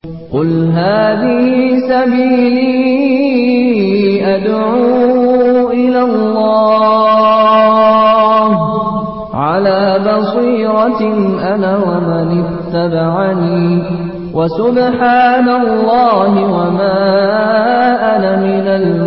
قل هذه سبيلي أدعو إلى الله على بصيرة أنا ومن اتبعني وسبحان الله وما أنا من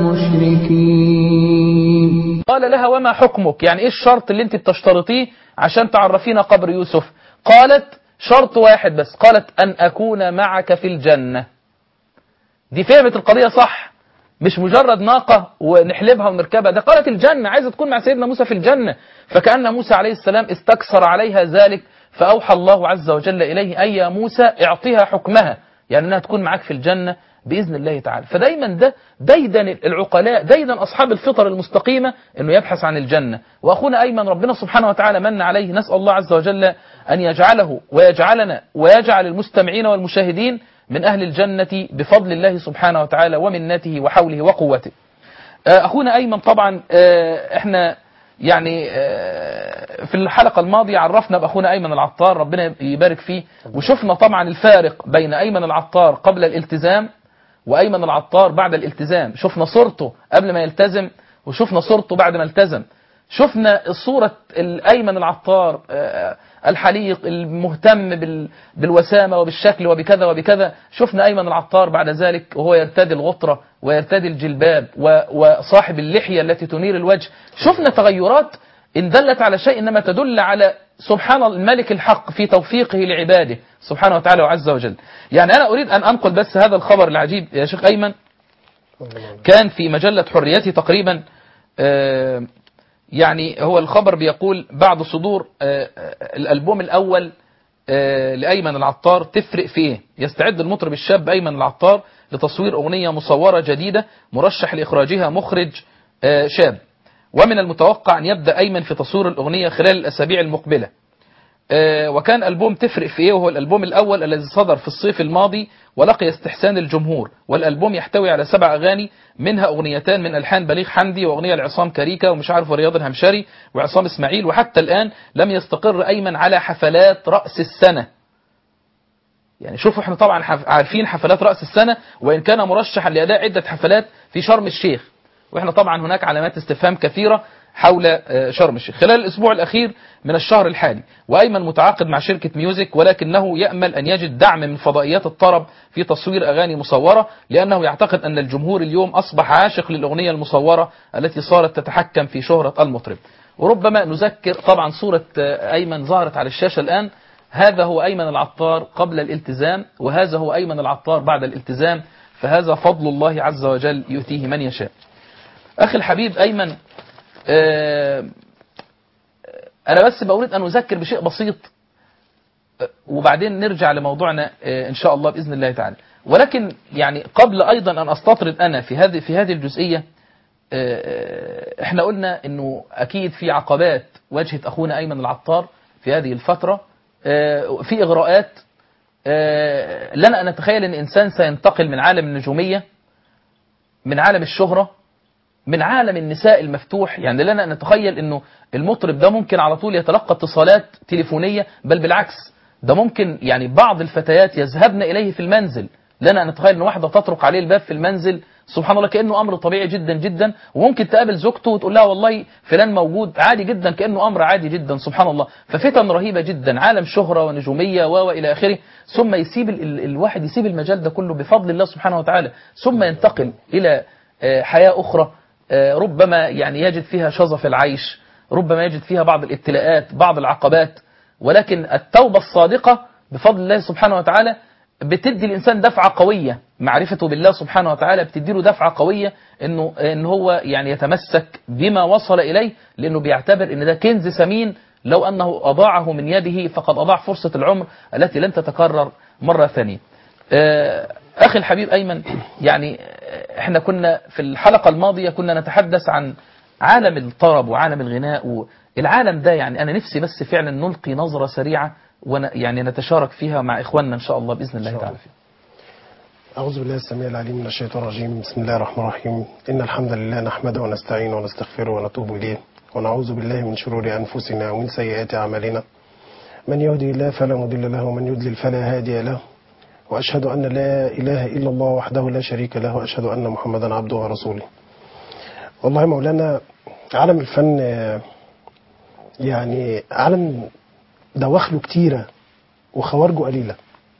المشركين قال لها وما حكمك يعني ايه الشرط اللي انت بتشترطيه عشان تعرفينا قبر يوسف قالت شرط واحد بس قالت أن أكون معك في الجنة دي فهمت القضية صح مش مجرد ناقة ونحلبها ونركبها ده قالت الجنة عايزة تكون مع سيدنا موسى في الجنة فكأن موسى عليه السلام استكثر عليها ذلك فأوحى الله عز وجل إليه أي يا موسى اعطيها حكمها يعني أنها تكون معك في الجنة بإذن الله تعالى فدايما ده دايدا العقلاء دايدا أصحاب الفطر المستقيمة أنه يبحث عن الجنة وأخونا أيمن ربنا سبحانه وتعالى من عليه نسأل الله عز وجل أن يجعله ويجعلنا ويجعل المستمعين والمشاهدين من أهل الجنة بفضل الله سبحانه وتعالى ومنته وحوله وقوته أخونا أيمن طبعا احنا يعني في الحلقة الماضية عرفنا بأخونا أيمن العطار ربنا يبارك فيه وشفنا طبعا الفارق بين أيمن العطار قبل الالتزام وأيمن العطار بعد الالتزام شفنا صورته قبل ما يلتزم وشفنا صورته بعد ما التزم شفنا صورة الأيمن العطار الحليق المهتم بالوسامة وبالشكل وبكذا وبكذا شفنا أيمن العطار بعد ذلك وهو يرتدي الغطرة ويرتدي الجلباب وصاحب اللحية التي تنير الوجه شفنا تغيرات إن دلت على شيء إنما تدل على سبحان الملك الحق في توفيقه لعباده سبحانه وتعالى وعز وجل يعني أنا أريد أن أنقل بس هذا الخبر العجيب يا شيخ أيمن كان في مجلة حريتي تقريبا يعني هو الخبر بيقول بعد صدور الألبوم الأول لأيمن العطار تفرق في إيه يستعد المطرب الشاب أيمن العطار لتصوير أغنية مصورة جديدة مرشح لإخراجها مخرج شاب ومن المتوقع أن يبدأ أيمن في تصوير الأغنية خلال الأسابيع المقبلة وكان ألبوم تفرق في إيه وهو الألبوم الأول الذي صدر في الصيف الماضي ولقي استحسان الجمهور والألبوم يحتوي على سبع أغاني منها أغنيتان من ألحان بليغ حمدي وأغنية لعصام كاريكا ومش عارف ورياض الهمشري وعصام إسماعيل وحتى الآن لم يستقر أيمن على حفلات رأس السنة يعني شوفوا احنا طبعا عارفين حفلات رأس السنة وإن كان مرشحا لأداء عدة حفلات في شرم الشيخ واحنا طبعا هناك علامات استفهام كثيرة حول شرم الشيخ خلال الأسبوع الأخير من الشهر الحالي وأيمن متعاقد مع شركة ميوزك ولكنه يأمل أن يجد دعم من فضائيات الطرب في تصوير أغاني مصورة لأنه يعتقد أن الجمهور اليوم أصبح عاشق للأغنية المصورة التي صارت تتحكم في شهرة المطرب وربما نذكر طبعا صورة أيمن ظهرت على الشاشة الآن هذا هو أيمن العطار قبل الالتزام وهذا هو أيمن العطار بعد الالتزام فهذا فضل الله عز وجل يؤتيه من يشاء أخي الحبيب أيمن آه أنا بس بأريد أن أذكر بشيء بسيط وبعدين نرجع لموضوعنا آه إن شاء الله بإذن الله تعالى ولكن يعني قبل أيضا أن أستطرد أنا في هذه في هذه الجزئية آه احنا قلنا أنه أكيد في عقبات واجهت أخونا أيمن العطار في هذه الفترة في إغراءات لنا أن نتخيل أن إنسان سينتقل من عالم النجومية من عالم الشهرة من عالم النساء المفتوح يعني لنا أن نتخيل أنه المطرب ده ممكن على طول يتلقى اتصالات تليفونية بل بالعكس ده ممكن يعني بعض الفتيات يذهبن إليه في المنزل لنا أن نتخيل أن واحدة تطرق عليه الباب في المنزل سبحان الله كأنه أمر طبيعي جدا جدا وممكن تقابل زوجته وتقول لها والله فلان موجود عادي جدا كأنه أمر عادي جدا سبحان الله ففتن رهيبة جدا عالم شهرة ونجومية وإلى آخره ثم يسيب ال الواحد يسيب المجال ده كله بفضل الله سبحانه وتعالى ثم ينتقل إلى حياة أخرى ربما يعني يجد فيها شظف العيش ربما يجد فيها بعض الابتلاءات بعض العقبات ولكن التوبة الصادقة بفضل الله سبحانه وتعالى بتدي الإنسان دفعة قوية معرفته بالله سبحانه وتعالى بتديله دفعة قوية إنه إن هو يعني يتمسك بما وصل إليه لأنه بيعتبر إن ده كنز ثمين لو أنه أضاعه من يده فقد أضاع فرصة العمر التي لن تتكرر مرة ثانية أخي الحبيب أيمن يعني احنا كنا في الحلقة الماضية كنا نتحدث عن عالم الطرب وعالم الغناء والعالم ده يعني أنا نفسي بس فعلا نلقي نظرة سريعة يعني نتشارك فيها مع إخواننا إن شاء الله بإذن الله تعالى أعوذ بالله السميع العليم من الشيطان الرجيم بسم الله الرحمن الرحيم إن الحمد لله نحمده ونستعينه ونستغفره ونتوب إليه ونعوذ بالله من شرور أنفسنا ومن سيئات أعمالنا من يهدي الله فلا مضل له ومن يضلل فلا هادي له وأشهد أن لا إله إلا الله وحده لا شريك له وأشهد أن محمدا عبده ورسوله والله يا مولانا عالم الفن آه، يعني عالم دواخله كتيرة وخوارجه قليلة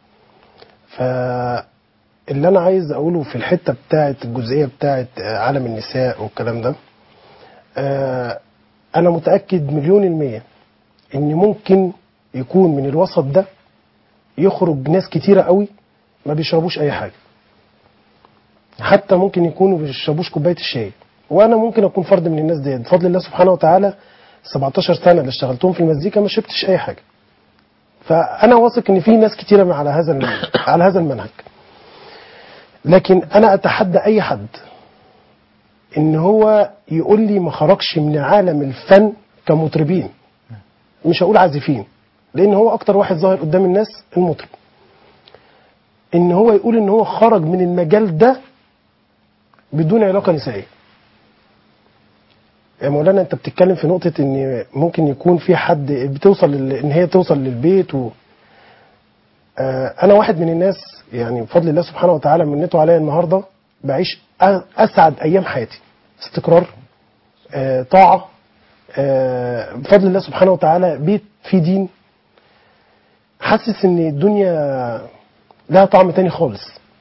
فاللي أنا عايز أقوله في الحتة بتاعت الجزئية بتاعت آه، عالم النساء والكلام ده آه، أنا متأكد مليون المية إن ممكن يكون من الوسط ده يخرج ناس كتيرة قوي ما بيشربوش أي حاجة حتى ممكن يكونوا ما بيشربوش كوباية الشاي وأنا ممكن أكون فرد من الناس ديت بفضل الله سبحانه وتعالى 17 سنة اللي اشتغلتهم في المزيكا ما شربتش أي حاجة فأنا واثق إن في ناس كتيرة على هذا الم- على هذا المنهج لكن أنا أتحدى أي حد إن هو يقول لي ما خرجش من عالم الفن كمطربين مش هقول عازفين لان هو اكتر واحد ظاهر قدام الناس المطرب ان هو يقول ان هو خرج من المجال ده بدون علاقه نسائيه يا مولانا انت بتتكلم في نقطه ان ممكن يكون في حد بتوصل لل... ان هي توصل للبيت و... آه انا واحد من الناس يعني بفضل الله سبحانه وتعالى منته عليا النهارده بعيش أ- اسعد ايام حياتي استقرار آه طاعه آه، بفضل الله سبحانه وتعالى بيت فيه دين حاسس ان الدنيا لها طعم تاني خالص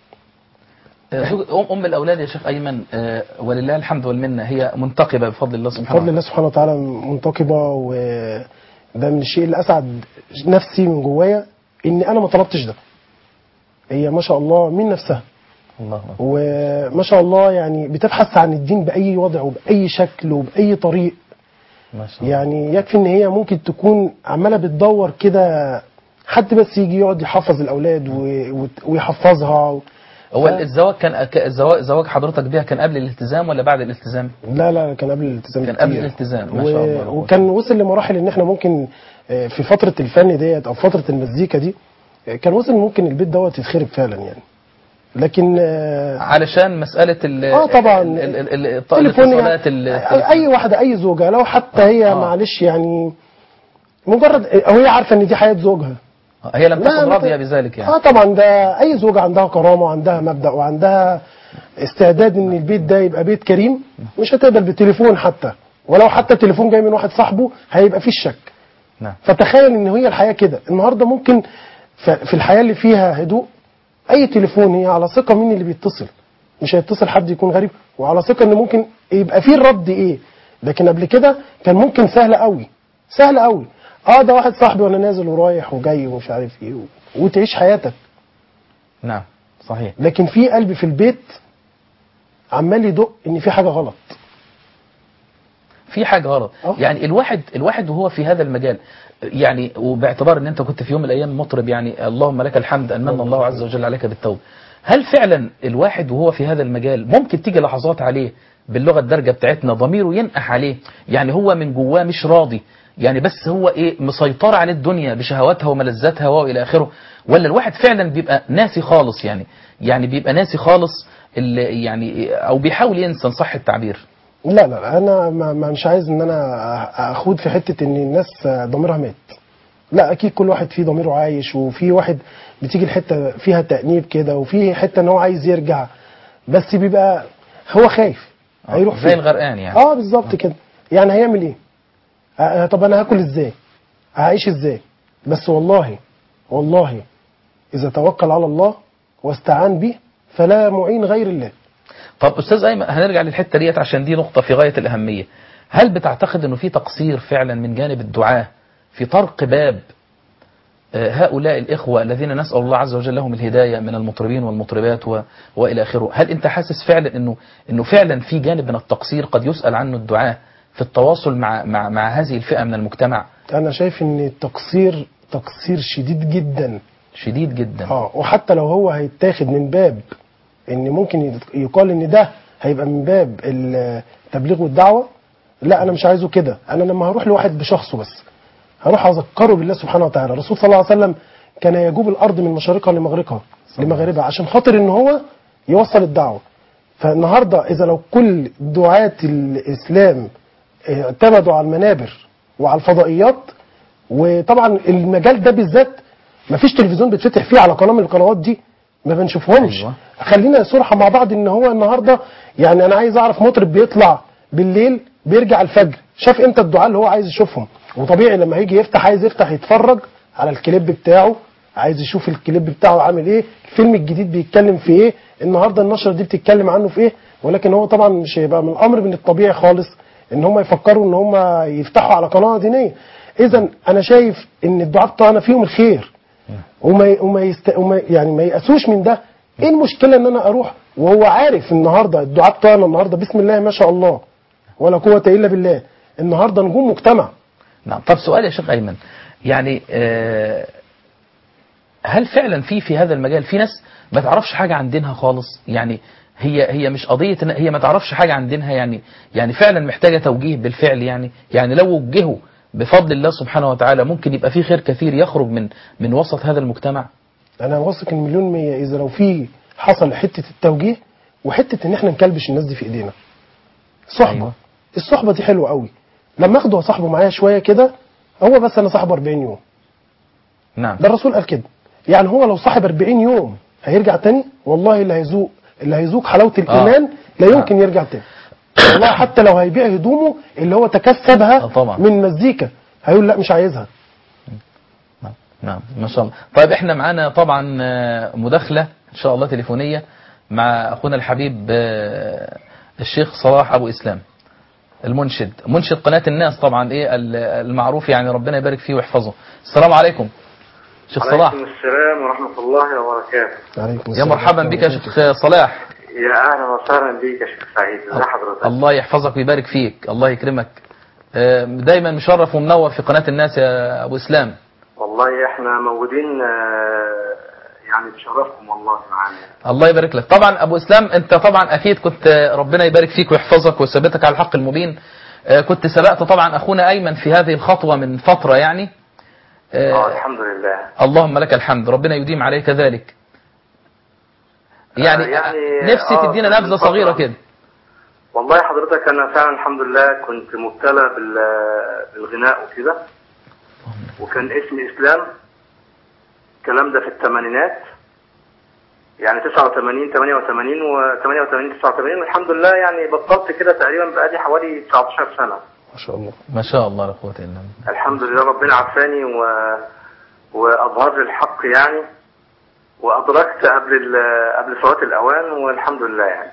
آه، زوج- أم أم الأولاد يا شيخ أيمن آه، ولله الحمد والمنة هي منتقبة بفضل الله سبحانه بفضل وتعالى الله سبحانه وتعالى منتقبة وده من الشيء اللي اسعد نفسي من جوايا ان انا ما طلبتش ده هي ما شاء الله من نفسها الله أكبر. وما شاء الله يعني بتبحث عن الدين باي وضع وباي شكل وباي طريق ما شاء الله يعني يكفي ان هي ممكن تكون عماله بتدور كده حد بس يجي يقعد يحفظ الاولاد و- وت- ويحفظها هو ف- الزواج كان ك- الزواج زواج حضرتك بيها كان قبل الالتزام ولا بعد الالتزام؟ لا لا كان قبل الالتزام كان قبل بكتير. الالتزام، ما و... شاء الله. وكان وصل لمراحل ان احنا ممكن آه، في فتره الفن ديت او فتره المزيكا دي آه، كان وصل ممكن البيت دوت يتخرب فعلا يعني لكن آه، علشان مسألة ال اه طبعا ال- ال- ال- ال- تليفون الاتصالات يعني ال- اي واحده اي زوجه لو حتى هي آه. معلش يعني مجرد او هي عارفه ان دي حياه زوجها هي لم لا، تكن ما راضية ت- بذلك يعني اه طبعا ده اي زوجه عندها كرامه وعندها مبدا وعندها استعداد ان البيت ده يبقى بيت كريم مش هتقبل بالتليفون حتى ولو حتى التليفون جاي من واحد صاحبه هيبقى فيه الشك نعم فتخيل ان هي الحياه كده النهارده ممكن ف- في الحياه اللي فيها هدوء اي تليفون هي على ثقه مين اللي بيتصل مش هيتصل حد يكون غريب وعلى ثقه ان ممكن يبقى فيه الرد ايه لكن قبل كده كان ممكن سهل قوي سهل قوي اه ده واحد صاحبي وانا نازل ورايح وجاي ومش عارف ايه و... وتعيش حياتك نعم صحيح لكن في قلب في البيت عمال يدق ان في حاجه غلط في حاجة غلط آه. يعني الواحد الواحد وهو في هذا المجال يعني وباعتبار ان انت كنت في يوم من الايام مطرب يعني اللهم لك الحمد ان من الله عز وجل عليك بالتوبة هل فعلا الواحد وهو في هذا المجال ممكن تيجي لحظات عليه باللغة الدارجة بتاعتنا ضميره ينقح عليه يعني هو من جواه مش راضي يعني بس هو ايه مسيطر على الدنيا بشهواتها وملذاتها والى اخره ولا الواحد فعلا بيبقى ناسي خالص يعني يعني بيبقى ناسي خالص اللي يعني او بيحاول ينسى إن صح التعبير لا لا انا ما ما مش عايز ان انا اخوض في حته ان الناس ضميرها مات لا اكيد كل واحد فيه ضميره عايش وفي واحد بتيجي الحته فيها تانيب كده وفي حته ان هو عايز يرجع بس بيبقى هو خايف هيروح زي فين الغرقان يعني اه بالظبط كده يعني هيعمل ايه آه طب انا هاكل ازاي هعيش ازاي بس والله والله اذا توكل على الله واستعان به فلا معين غير الله طب استاذ ايمن هنرجع للحته ديت عشان دي نقطه في غايه الاهميه هل بتعتقد انه في تقصير فعلا من جانب الدعاه في طرق باب آه، هؤلاء الإخوة الذين نسأل الله عز وجل لهم الهداية من المطربين والمطربات و... وإلى آخره هل أنت حاسس فعلا أنه, إنه فعلا في جانب من التقصير قد يسأل عنه الدعاة في التواصل مع, مع, مع هذه الفئة من المجتمع انا شايف ان التقصير تقصير شديد جدا شديد جدا اه وحتى لو هو هيتاخد من باب ان ممكن يت- يقال ان ده هيبقى من باب التبليغ والدعوه لا انا مش عايزه كده انا لما هروح لواحد بشخصه بس هروح اذكره بالله سبحانه وتعالى الرسول صلى الله عليه وسلم كان يجوب الارض من مشارقها لمغربها لمغاربها عشان خاطر ان هو يوصل الدعوه فالنهارده اذا لو كل دعاة الاسلام اعتمدوا على المنابر وعلى الفضائيات وطبعا المجال ده بالذات مفيش تلفزيون بيتفتح فيه على قناه من القنوات دي ما بنشوفهمش أيوة. خلينا صراحة مع بعض ان هو النهارده يعني انا عايز اعرف مطرب بيطلع بالليل بيرجع الفجر شاف امتى الدعاء اللي هو عايز يشوفهم وطبيعي لما يجي يفتح عايز يفتح يتفرج على الكليب بتاعه عايز يشوف الكليب بتاعه عامل ايه الفيلم الجديد بيتكلم في ايه النهارده النشره دي بتتكلم عنه في ايه ولكن هو طبعا مش هيبقى من الامر من الطبيعي خالص ان هم يفكروا ان هم يفتحوا على قناه دينيه اذا انا شايف ان الدعاء بتاعنا فيهم الخير وما وما, يست... وما يعني ما يأسوش من ده ايه المشكله ان انا اروح وهو عارف النهارده الدعاء بتاعنا النهارده بسم الله ما شاء الله ولا قوه الا بالله النهارده نجوم مجتمع نعم طب سؤال يا شيخ أيمن يعني آه، هل فعلا في في هذا المجال في ناس ما تعرفش حاجة عن دينها خالص يعني هي هي مش قضية إن هي ما تعرفش حاجة عن دينها يعني يعني فعلا محتاجة توجيه بالفعل يعني يعني لو وجهوا بفضل الله سبحانه وتعالى ممكن يبقى في خير كثير يخرج من من وسط هذا المجتمع انا واثق ان مليون مية اذا لو في حصل حته التوجيه وحته ان احنا نكلبش الناس دي في ايدينا صحبه أيوة. أيوة. الصحبه دي حلوه قوي لما اخده صاحبه معايا شويه كده هو بس انا صاحبه 40 يوم نعم ده الرسول قال كده يعني هو لو صاحب 40 يوم هيرجع تاني والله اللي هيذوق اللي هيذوق حلاوه الايمان لا يمكن يرجع تاني والله حتى لو هيبيع هدومه اللي هو تكسبها آه طبعا. من مزيكا هيقول لا مش عايزها نعم نعم ما شاء الله طيب احنا معانا طبعا آه، مداخلة ان شاء الله تليفونية مع اخونا الحبيب آه، الشيخ صلاح ابو اسلام المنشد منشد قناة الناس طبعا ايه ال- المعروف يعني ربنا يبارك فيه ويحفظه السلام عليكم شيخ صلاح عليكم السلام ورحمة الله وبركاته عليكم يا مرحبا بك يا شيخ صلاح يا أهلا وسهلا بيك يا شيخ سعيد ازي حضرتك الله يحفظك ويبارك فيك الله يكرمك آه، دايما مشرف ومنور في قناة الناس يا ابو اسلام والله احنا موجودين آه، يعني بشرفكم والله معانا الله يبارك لك طبعا ابو اسلام انت طبعا اكيد كنت ربنا يبارك فيك ويحفظك ويثبتك على الحق المبين آه، كنت سبقت طبعا اخونا ايمن في هذه الخطوه من فتره يعني اه آه، الحمد لله اللهم لك الحمد ربنا يديم عليك ذلك يعني, آه، يعني، نفسي آه، تدينا من نبذه فترة. صغيره كده والله حضرتك أنا فعلا الحمد لله كنت مبتلى بال- بالغناء وكده وكان اسمي إسلام الكلام ده في الثمانينات يعني 89 88 و 88 89 والحمد لله يعني بطلت كده تقريبا بقالي حوالي 19 سنة ما شاء الله ما شاء الله لا قوه الا بالله الحمد لله ربنا عافاني و... واظهر لي الحق يعني وادركت قبل ال... قبل فوات الاوان والحمد لله يعني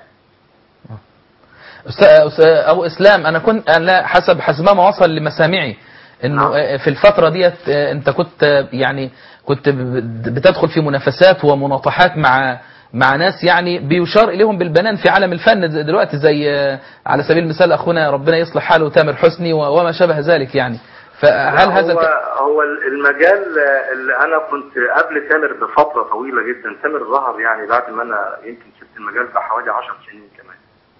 أستاذ أستاذ ابو اسلام انا كنت انا حسب حسب ما وصل لمسامعي انه نعم. آه، في الفتره ديت آه، انت كنت آه، يعني كنت ب- بتدخل في منافسات ومناطحات مع مع ناس يعني بيشار اليهم بالبنان في عالم الفن د- دلوقتي زي آه، على سبيل المثال اخونا ربنا يصلح حاله تامر حسني و- وما شابه ذلك يعني فهل هذا هو ك- هو المجال اللي انا كنت قبل تامر بفتره طويله جدا تامر ظهر يعني بعد ما انا يمكن سبت المجال بحوالي 10 سنين كمان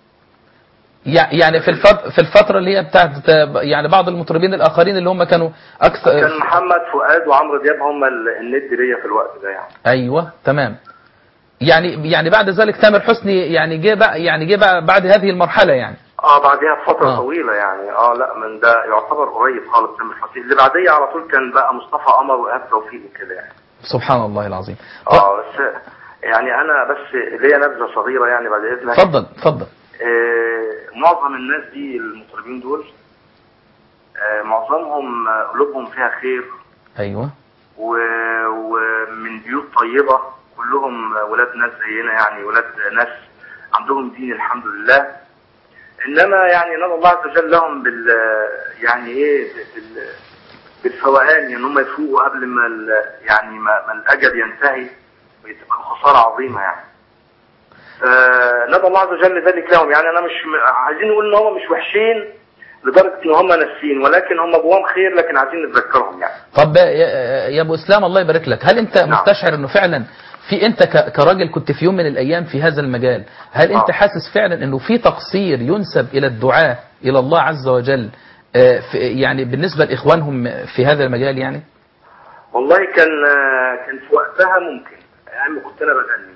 يع- يعني في الفتره في الفتره اللي هي بتاعت آه، يعني بعض المطربين الاخرين اللي هم كانوا اكثر كان محمد فؤاد وعمرو دياب هم ال- الند ليا في الوقت ده يعني ايوه تمام يعني يعني بعد ذلك تامر حسني يعني جه بقى يعني جه بقى بعد هذه المرحله يعني اه بعدها بفترة آه. آه. طويلة يعني اه لا من ده يعتبر قريب خالص تامر حسني اللي بعديه على طول كان بقى مصطفى قمر وإيهاب توفيق وكده يعني سبحان الله العظيم اه بس يعني انا بس ليا نبذة صغيرة يعني بعد اذنك اتفضل اتفضل آه معظم الناس دي المطربين دول آه معظمهم آه، قلوبهم فيها خير ايوه و- ومن بيوت طيبة كلهم ولاد ناس زينا يعني ولاد ناس عندهم دين الحمد لله انما يعني نرى الله عز وجل لهم بال يعني ايه بال بالفوقان يعني هم يفوقوا قبل ما ال- يعني ما, ما الاجل ينتهي وتبقى خساره عظيمه يعني. فندعو الله عز وجل ذلك لهم يعني انا مش م- عايزين نقول ان هم مش وحشين لدرجه ان هم ناسيين ولكن هم جواهم خير لكن عايزين نتذكرهم يعني. طب يا يا ابو اسلام الله يبارك لك هل انت نعم. مستشعر انه فعلا في انت ك- كراجل كنت في يوم من الايام في هذا المجال هل انت آه. حاسس فعلا انه في تقصير ينسب الى الدعاة الى الله عز وجل آه، في يعني بالنسبه لاخوانهم في هذا المجال يعني والله كان كان في وقتها ممكن يعني كنت انا بغني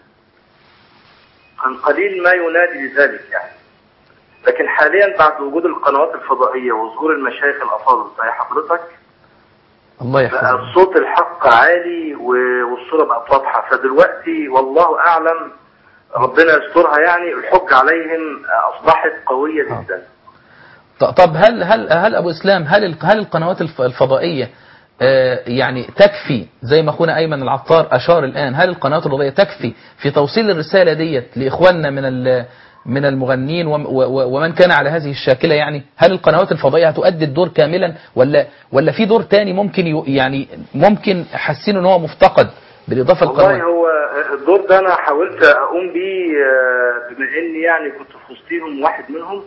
كان قليل ما ينادي بذلك يعني لكن حاليا بعد وجود القنوات الفضائيه وظهور المشايخ الافاضل زي حضرتك الله بقى يحفظك الصوت الحق عالي و- والصوره بقت واضحه فدلوقتي دلوقتي والله اعلم ربنا يسترها يعني الحج عليهم اصبحت قويه جدا ط- طب هل هل هل ابو اسلام هل ال- هل القنوات الف- الفضائيه آه، يعني تكفي زي ما اخونا ايمن العطار اشار الان هل القنوات الفضائيه تكفي في توصيل الرساله ديت لاخواننا من ال- من المغنين وم- و- و- ومن كان على هذه الشاكله يعني هل القنوات الفضائيه هتؤدي الدور كاملا ولا ولا في دور تاني ممكن يو- يعني ممكن حاسين ان هو مفتقد بالاضافه والله للقنوات هو الدور ده انا حاولت اقوم بيه آه، بما اني يعني كنت في وسطيهم واحد منهم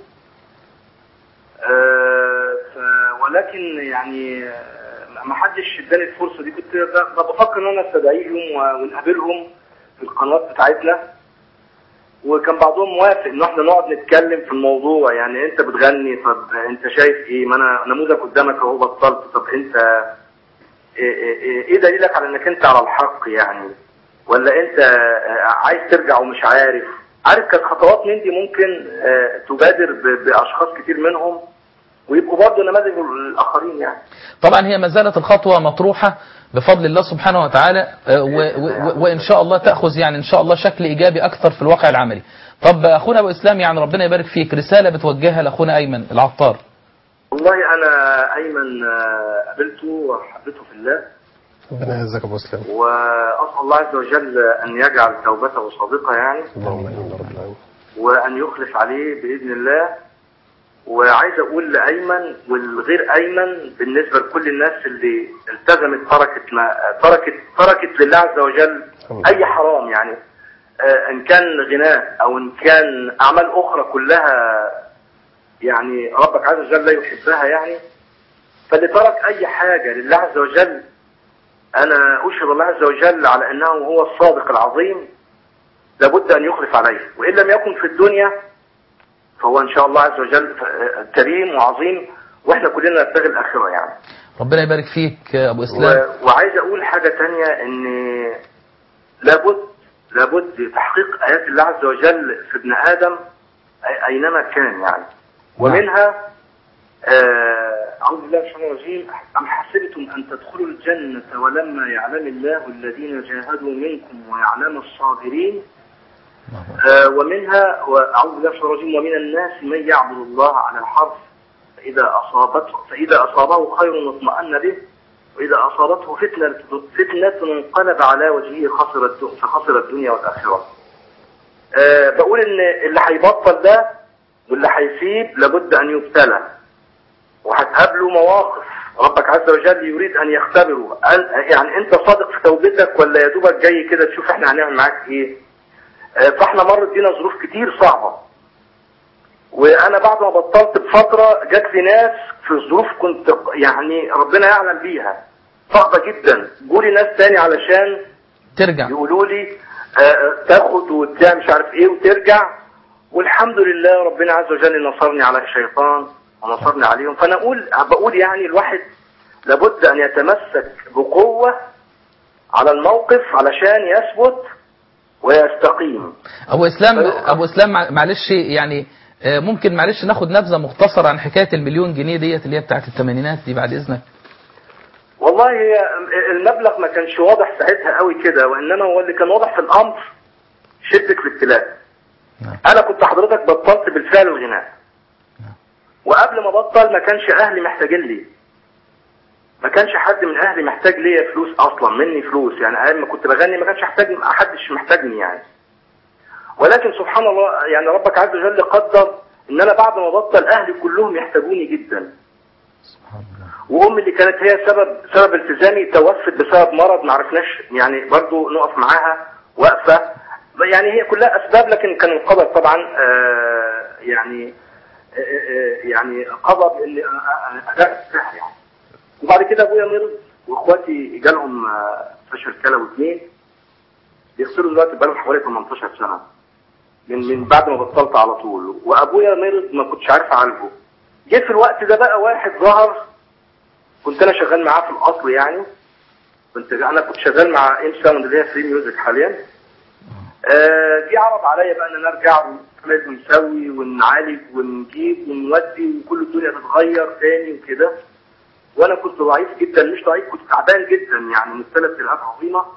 آه، ف- ولكن يعني آه، ما حدش اداني الفرصه دي كنت ب- بفكر ان انا استدعيهم و- ونقابلهم في القنوات بتاعتنا وكان بعضهم موافق ان احنا نقعد نتكلم في الموضوع يعني انت بتغني طب انت شايف ايه ما انا نموذج قدامك اهو بطلت طب انت ايه إيه- ايه دليلك على انك انت على الحق يعني ولا انت آه، عايز ترجع ومش عارف عارف كانت خطوات من دي ممكن آه، تبادر ب- باشخاص كتير منهم ويبقوا برضه نماذج للاخرين يعني طبعا هي ما زالت الخطوة مطروحة بفضل الله سبحانه وتعالى آه، و- و- وإن شاء الله تأخذ يعني إن شاء الله شكل إيجابي أكثر في الواقع العملي طب أخونا أبو إسلام يعني ربنا يبارك فيك رسالة بتوجهها لأخونا أيمن العطار والله انا ايمن آه، قابلته وحبيته في الله ربنا يعزك يا ابو اسلام واسال الله عز وجل ان يجعل توبته صادقه يعني اللهم امين يا رب العالمين وان يخلف عليه باذن الله وعايز اقول لايمن والغير ايمن بالنسبه لكل الناس اللي التزمت تركت ما تركت تركت لله عز وجل اي حرام يعني آه، ان كان غناء او ان كان اعمال اخرى كلها يعني ربك عز وجل لا يحبها يعني فاللي ترك اي حاجه لله عز وجل انا اشهد الله عز وجل على انه هو الصادق العظيم لابد ان يخلف عليه وان لم يكن في الدنيا فهو ان شاء الله عز وجل كريم وعظيم واحنا كلنا نبتغي الاخره يعني ربنا يبارك فيك يا أبو إسلام و- وعايز اقول حاجه تانية ان لابد لابد تحقيق ايات الله عز وجل في ابن ادم أي- اينما كان يعني ومنها آه، أعوذ بالله من الشيطان الرجيم أم حسبتم أن تدخلوا الجنة ولما يعلم الله الذين جاهدوا منكم ويعلم الصابرين آه، ومنها وأعوذ بالله من الشيطان الرجيم ومن الناس من يعبد الله على الحرف فإذا أصابته فإذا أصابه خير اطمأن به وإذا أصابته فتنة فتنة انقلب على وجهه خسر الد- فخسر الدنيا والآخرة. آه، بقول إن اللي هيبطل ده واللي هيسيب لابد أن يبتلى وهتقابله مواقف ربك عز وجل يريد أن يختبره أن- يعني أنت صادق في توبتك ولا يا دوبك جاي كده تشوف إحنا هنعمل معاك إيه؟ آه، فاحنا مرت بينا ظروف كتير صعبة وانا بعد ما بطلت بفترة جات لي ناس في ظروف كنت يعني ربنا يعلم بيها صعبة جدا جولي ناس تاني علشان ترجع يقولوا لي آه، تاخد وتبيع مش عارف ايه وترجع والحمد لله ربنا عز وجل نصرني على الشيطان ونصرني عليهم فانا اقول بقول يعني الواحد لابد ان يتمسك بقوة على الموقف علشان يثبت ويستقيم أبو إسلام أبو إسلام مع- معلش يعني آه، ممكن معلش ناخد نبذة مختصرة عن حكاية المليون جنيه ديت اللي هي بتاعت الثمانينات دي بعد إذنك والله هي المبلغ ما كانش واضح ساعتها قوي كده وانما هو اللي كان واضح في الامر شدة الابتلاء نعم. انا كنت حضرتك بطلت بالفعل الغناء وقبل ما بطل ما كانش اهلي محتاجين لي ما كانش حد من اهلي محتاج ليا فلوس اصلا مني فلوس يعني ايام ما كنت بغني ما كانش محتاج حدش محتاجني يعني ولكن سبحان الله يعني ربك عز وجل قدر ان انا بعد ما بطل اهلي كلهم يحتاجوني جدا سبحان الله وامي اللي كانت هي سبب سبب التزامي توفت بسبب مرض ما عرفناش يعني برضو نقف معاها واقفه يعني هي كلها اسباب لكن كان القدر طبعا آه يعني آه آه يعني قضى بان اداء السحر يعني وبعد كده ابويا مرض واخواتي جالهم آه، فشل كلوي اثنين بيغسلوا دلوقتي بقالهم حوالي 18 سنه من من بعد ما بطلت على طول وابويا مرض ما كنتش عارف اعالجه جه في الوقت ده بقى واحد ظهر كنت انا شغال معاه في الاصل يعني كنت انا كنت شغال مع ام ساوند اللي هي فري ميوزك حاليا آه، جه عرض عليا بقى ان انا ارجع ولازم نسوي ونعالج ونجيب ونودي وكل الدنيا تتغير تاني وكده وانا كنت ضعيف جدا مش ضعيف كنت تعبان جدا يعني مبتلى بتلهاب عظيمه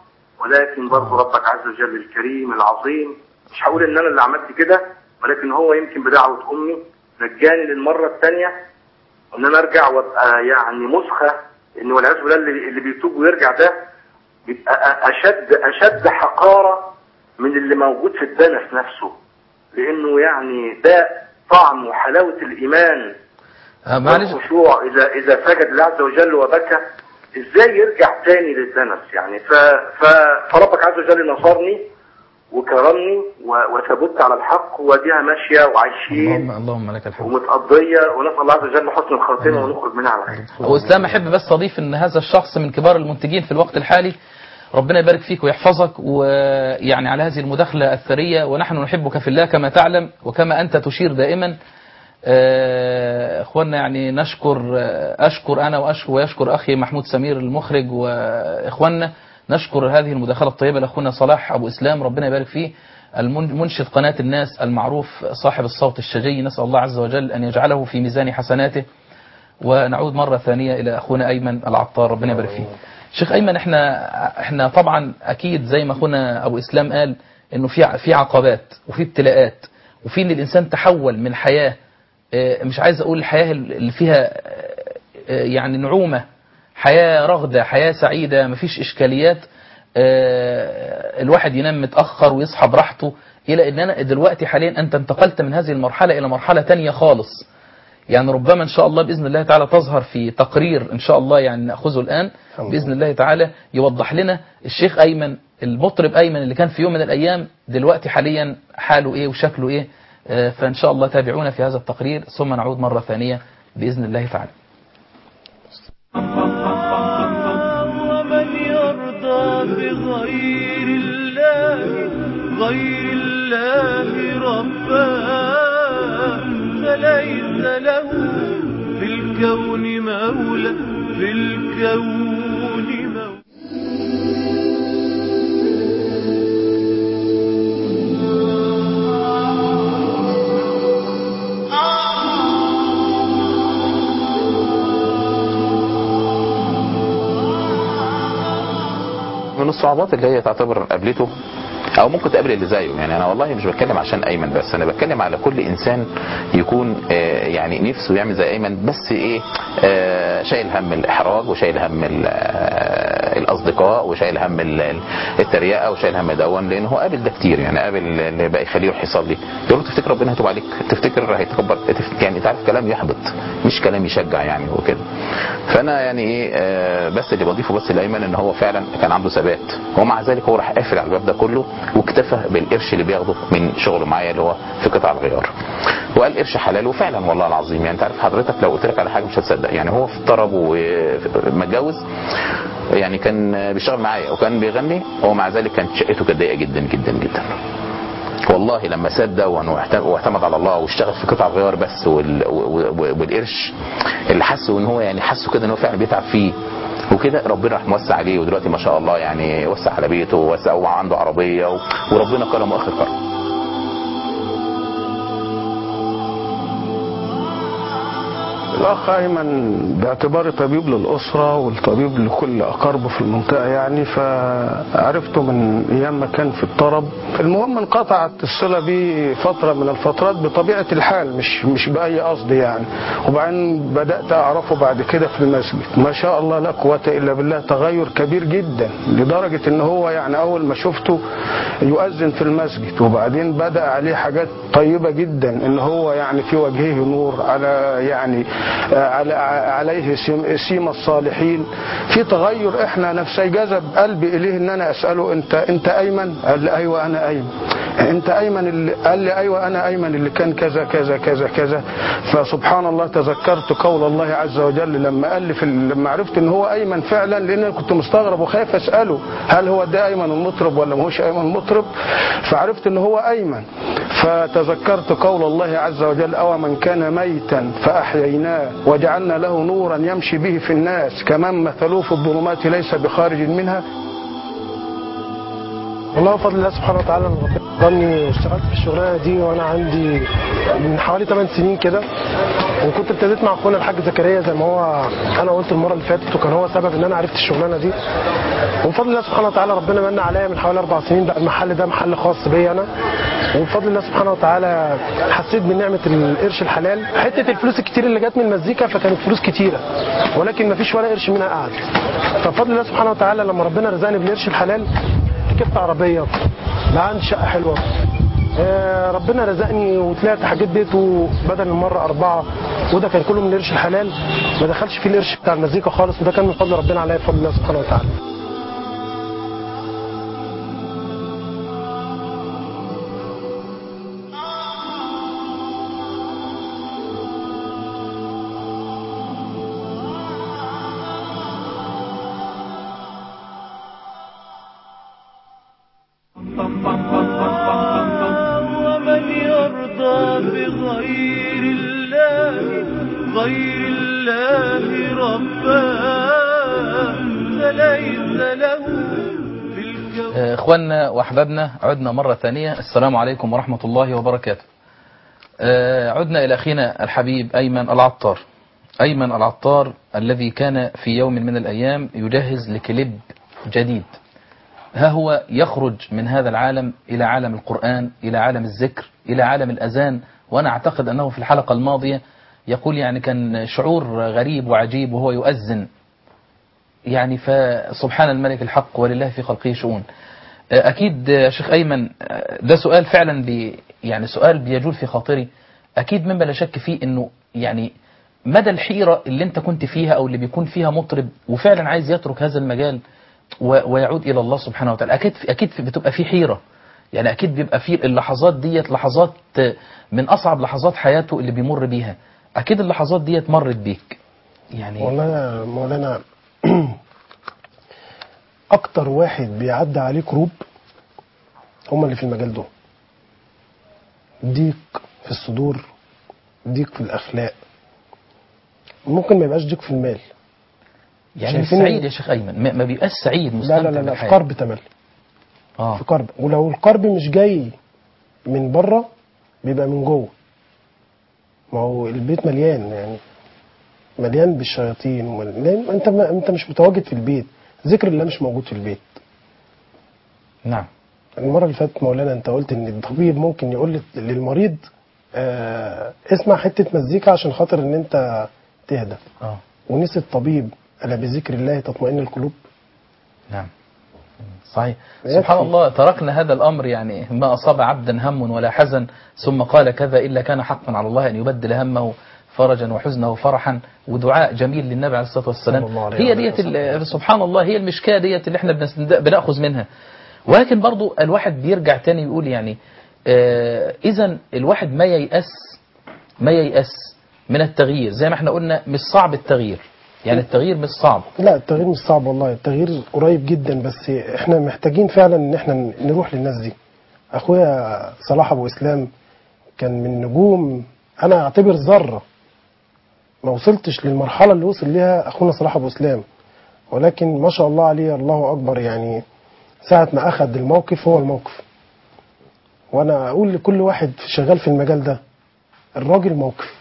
ولكن برضه ربك عز وجل الكريم العظيم مش هقول ان انا اللي عملت كده ولكن هو يمكن بدعوه امي نجاني للمره الثانيه ان انا ارجع وابقى يعني مسخه ان والعياذ بالله اللي اللي بيتوب ويرجع ده بيبقى أ- اشد اشد حقاره من اللي موجود في الدنس نفسه لانه يعني ده طعم وحلاوه الايمان آه، معلش والخشوع اذا اذا سجد لله عز وجل وبكى ازاي يرجع تاني للدنس يعني ف ف فربك عز وجل نصرني وكرمني و- وثبت على الحق وديها ماشيه وعايشين اللهم اللهم لك الحمد ومتقضيه ونسال الله عز وجل حسن الخاتمه ونخرج منها على خير واسلام احب بس اضيف ان هذا الشخص من كبار المنتجين في الوقت الحالي ربنا يبارك فيك ويحفظك ويعني على هذه المداخلة الثرية ونحن نحبك في الله كما تعلم وكما أنت تشير دائما آه، اخواننا يعني نشكر آه، اشكر انا واشكر ويشكر اخي محمود سمير المخرج واخواننا نشكر هذه المداخله الطيبه لاخونا صلاح ابو اسلام ربنا يبارك فيه المن- منشد قناه الناس المعروف صاحب الصوت الشجي نسال الله عز وجل ان يجعله في ميزان حسناته ونعود مرة ثانية إلى أخونا أيمن العطار ربنا يبارك فيه شيخ أيمن إحنا إحنا طبعا أكيد زي ما أخونا أبو إسلام قال إنه في في عقبات وفي ابتلاءات وفي إن الإنسان تحول من حياة آه، مش عايز أقول الحياة اللي فيها آه، آه، يعني نعومة حياة رغدة حياة سعيدة مفيش إشكاليات آه، الواحد ينام متأخر ويصحى براحته إلى إن أنا دلوقتي حاليا أنت انتقلت من هذه المرحلة إلى مرحلة تانية خالص يعني ربما ان شاء الله باذن الله تعالى تظهر في تقرير ان شاء الله يعني ناخذه الان باذن الله تعالى يوضح لنا الشيخ ايمن المطرب ايمن اللي كان في يوم من الايام دلوقتي حاليا حاله ايه وشكله ايه آه، فان شاء الله تابعونا في هذا التقرير ثم نعود مره ثانيه باذن الله تعالى ومن يرضى بغير الله غير الله ربا فليس له في الكون مولى في الكون مولى من الصعوبات اللي هي تعتبر قابلته او ممكن تقابل اللي زيه يعني انا والله مش بتكلم عشان ايمن بس انا بتكلم على كل انسان يكون آه، يعني نفسه يعمل زي ايمن بس ايه آه، شايل هم الاحراج وشايل هم ال- آه، الاصدقاء وشايل هم ال- ال- التريقه وشايل هم دون لان هو قابل ده كتير يعني قابل اللي بقى يخليه يروح يصلي يقول له تفتكر ربنا هيتوب عليك تفتكر هيتكبر تف- يعني انت عارف كلام يحبط مش كلام يشجع يعني وكده فانا يعني ايه آه، بس اللي بضيفه بس لايمن ان هو فعلا كان عنده ثبات ومع ذلك هو راح قافل على الباب ده كله واكتفى بالقرش اللي بياخده من شغله معايا اللي هو في قطع الغيار وقال قرش حلال وفعلا والله العظيم يعني انت عارف حضرتك لو قلت لك على حاجه مش هتصدق يعني هو في طرب ومتجوز يعني كان بيشتغل معايا وكان بيغني ومع ذلك كانت شقته كانت ضيقه جدا جدا جدا والله لما ساب دون واعتمد واعتمد على الله واشتغل في قطع الغيار بس وال... و- و- والقرش اللي حسه ان هو يعني حسه كده ان هو فعلا بيتعب فيه وكده ربنا راح موسع عليه ودلوقتي ما شاء الله يعني وسع على بيته ووسع وعنده عربيه و... وربنا كرمه اخر كرم الأخ أيمن باعتباري طبيب للأسرة والطبيب لكل أقاربه في المنطقة يعني فعرفته من أيام ما كان في الطرب المهم انقطعت الصلة بيه فترة من الفترات بطبيعة الحال مش مش بأي قصد يعني وبعدين بدأت أعرفه بعد كده في المسجد ما شاء الله لا قوة إلا بالله تغير كبير جدا لدرجة إن هو يعني أول ما شفته يؤذن في المسجد وبعدين بدأ عليه حاجات طيبة جدا إن هو يعني في وجهه نور على يعني آه، على عليه سيم- سيما الصالحين في تغير احنا نفسي جذب قلبي اليه ان انا اساله انت انت ايمن قال لي ايوه انا ايمن انت ايمن اللي قال لي ايوه انا ايمن اللي كان كذا كذا كذا كذا فسبحان الله تذكرت قول الله عز وجل لما قال لي في ال- لما عرفت ان هو ايمن فعلا لان انا كنت مستغرب وخايف اساله هل هو ده ايمن المطرب ولا ما هوش ايمن المطرب فعرفت ان هو ايمن فتذكرت قول الله عز وجل او من كان ميتا فاحييناه وجعلنا له نورا يمشي به في الناس كمن مثلوه في الظلمات ليس بخارج منها والله بفضل الله سبحانه وتعالى إن ربنا فضلني واشتغلت في الشغلانه دي وانا عندي من حوالي 8 سنين كده وكنت ابتديت مع اخونا الحاج زكريا زي ما هو انا قلت المره اللي فاتت وكان هو سبب ان انا عرفت الشغلانه دي وبفضل الله سبحانه وتعالى ربنا من عليا من حوالي اربع سنين بقى المحل ده محل خاص بيا انا وبفضل الله سبحانه وتعالى حسيت بنعمه القرش الحلال حته الفلوس الكتير اللي جت من المزيكا فكانت فلوس كتيره ولكن ما فيش ولا قرش منها قعد فبفضل الله سبحانه وتعالى لما ربنا رزقني بالقرش الحلال ركبت عربيه بقى عندي شقه حلوه آه، ربنا رزقني وطلعت حاجات بيته بدل المره اربعه وده كان كله من القرش الحلال ما دخلش فيه القرش بتاع المزيكا خالص وده كان من فضل ربنا عليا بفضل الله سبحانه وتعالى ومن يرضى بغير الله غير الله ربا فليس له في الكون آه، اخواننا واحبابنا عدنا مرة ثانية السلام عليكم ورحمة الله وبركاته آه، عدنا الى اخينا الحبيب ايمن العطار ايمن العطار الذي كان في يوم من الايام يجهز لكليب جديد ها هو يخرج من هذا العالم إلى عالم القرآن إلى عالم الذكر إلى عالم الأذان وأنا أعتقد أنه في الحلقة الماضية يقول يعني كان شعور غريب وعجيب وهو يؤذن يعني فسبحان الملك الحق ولله في خلقه شؤون أكيد يا شيخ أيمن ده سؤال فعلا بي يعني سؤال بيجول في خاطري أكيد مما لا شك فيه أنه يعني مدى الحيرة اللي أنت كنت فيها أو اللي بيكون فيها مطرب وفعلا عايز يترك هذا المجال و- ويعود إلى الله سبحانه وتعالى أكيد أكيد بتبقى في حيرة يعني أكيد بيبقى في اللحظات ديت لحظات من أصعب لحظات حياته اللي بيمر بيها أكيد اللحظات ديت مرت بيك يعني والله يا مولانا اكتر واحد بيعدي عليه كروب هم اللي في المجال ده ضيق في الصدور ضيق في الاخلاق ممكن ما يبقاش ضيق في المال يعني مش شايفين- سعيد يا شيخ أيمن ما- ما بيبقاش سعيد لا مستمتع لا لا, لا في بالحياة. قرب تملي آه. في قرب ولو القرب مش جاي من بره بيبقى من جوه ما هو البيت مليان يعني مليان بالشياطين ومل... لأن انت ما... انت مش متواجد في البيت ذكر الله مش موجود في البيت نعم المره اللي فاتت مولانا انت قلت ان الطبيب ممكن يقول لل- للمريض آه اسمع حته مزيكا عشان خاطر ان انت تهدى آه. ونسي الطبيب الا بذكر الله تطمئن القلوب نعم صحيح يكفي. سبحان الله تركنا هذا الأمر يعني ما أصاب عبدا هم ولا حزن ثم قال كذا إلا كان حقا على الله أن يبدل همه فرجا وحزنه فرحا ودعاء جميل للنبي عليه الصلاة والسلام صلى الله عليه هي وآله ديت وسلم. ال- سبحان الله هي المشكاة ديت اللي احنا بنس- بنأخذ منها ولكن برضو الواحد بيرجع تاني يقول يعني آه إذا الواحد ما ييأس ما ييأس من التغيير زي ما احنا قلنا مش صعب التغيير يعني التغيير مش صعب لا التغيير مش صعب والله التغيير قريب جدا بس احنا محتاجين فعلا ان احنا نروح للناس دي اخويا صلاح ابو اسلام كان من نجوم انا اعتبر ذره ما وصلتش للمرحله اللي وصل ليها اخونا صلاح ابو اسلام ولكن ما شاء الله عليه الله اكبر يعني ساعه ما اخذ الموقف هو الموقف وانا اقول لكل واحد شغال في المجال ده الراجل موقف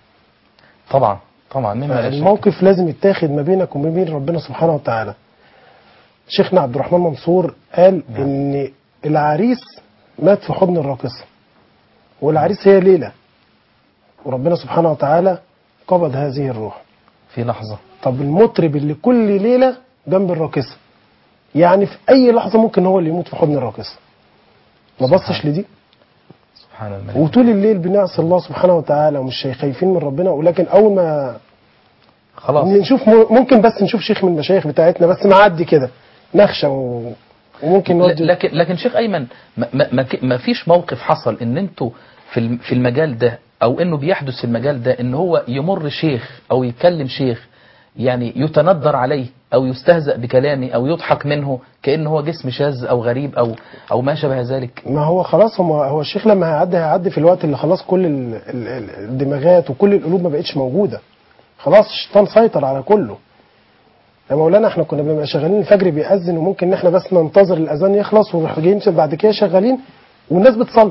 طبعا طبعا مما لا شك. الموقف لازم يتاخد ما بينك وما بين ربنا سبحانه وتعالى شيخنا عبد الرحمن منصور قال نعم. ان العريس مات في حضن الراقصه والعريس هي ليله وربنا سبحانه وتعالى قبض هذه الروح في لحظة طب المطرب اللي كل ليله جنب الراقصه يعني في اي لحظه ممكن هو اللي يموت في حضن الراقصه ما بصش لدي سبحان الملك وطول الليل بنعصي الله سبحانه وتعالى ومش خايفين من ربنا ولكن اول ما خلاص نشوف ممكن بس نشوف شيخ من المشايخ بتاعتنا بس معدي كده نخشى و... وممكن ل- نودي لكن لكن شيخ ايمن ما, ما, ما ك- ما فيش موقف حصل ان انتوا في الم- في المجال ده او انه بيحدث في المجال ده ان هو يمر شيخ او يكلم شيخ يعني يتندر عليه او يستهزأ بكلامه او يضحك منه كانه هو جسم شاذ او غريب او او ما شابه ذلك ما هو خلاص هو هو الشيخ لما هيعدي هيعدي في الوقت اللي خلاص كل ال- ال- ال- الدماغات وكل القلوب ما بقتش موجوده خلاص الشيطان سيطر على كله يا مولانا احنا كنا بنبقى شغالين الفجر بيأذن وممكن ان احنا بس ننتظر الاذان يخلص ونروح جايين بعد كده شغالين والناس بتصلي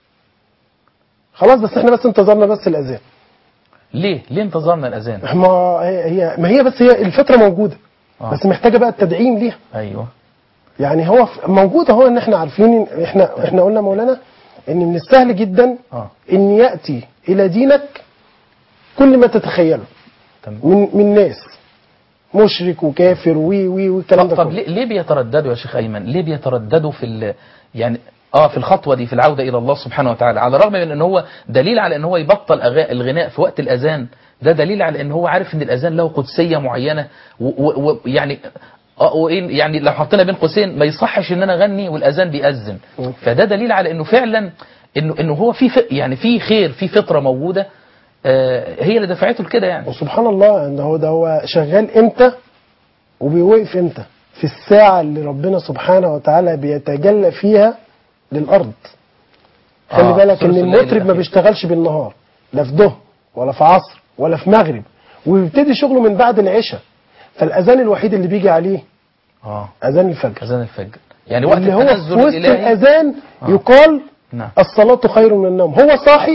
خلاص بس احنا بس انتظرنا بس الاذان ليه ليه انتظرنا الاذان ما هي هي- ما هي بس هي الفتره موجوده آه. بس محتاجه بقى التدعيم ليها ايوه يعني هو ف- موجود اهو ان احنا عارفين إن احنا احنا قلنا مولانا ان من السهل جدا اه ان ياتي الى دينك كل ما تتخيله تمام من من ناس مشرك وكافر وي وي والكلام ده طب, طب كله ليه, ليه بيترددوا يا شيخ ايمن ليه بيترددوا في ال يعني اه في الخطوه دي في العوده الى الله سبحانه وتعالى على الرغم من ان هو دليل على ان هو يبطل أغا- الغناء في وقت الاذان ده دليل على ان هو عارف ان الاذان له قدسيه معينه ويعني اه وايه يعني لو حطينا بين قوسين ما يصحش ان انا اغني والاذان بيأذن فده دليل على انه فعلا انه انه هو في ف- يعني في خير في فطره موجوده آه هي اللي دفعته لكده يعني وسبحان الله ان هو ده هو شغال امتى وبيوقف امتى في الساعه اللي ربنا سبحانه وتعالى بيتجلى فيها للارض خلي آه، بالك ثلث ان الليل المطرب ما الأخير. بيشتغلش بالنهار لا في ظهر ولا في عصر ولا في مغرب وبيبتدي شغله من بعد العشاء فالاذان الوحيد اللي بيجي عليه اه اذان الفجر اذان الفجر يعني وقت اللي هو في التنزل وسط الالهي الاذان آه. يقال نعم الصلاه خير من النوم هو صاحي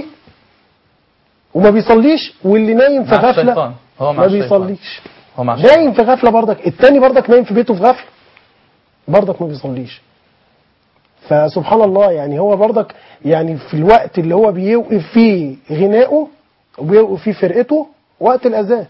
وما بيصليش واللي نايم في مع غفله الشيطان هو مع ما الشيطان. بيصليش هو مع الشيطان. نايم في غفله برضك التاني برضك نايم في بيته في غفله برضك ما بيصليش فسبحان الله يعني هو برضك يعني في الوقت اللي هو بيوقف فيه غنائه وبيوقف فيه فرقته وقت الاذان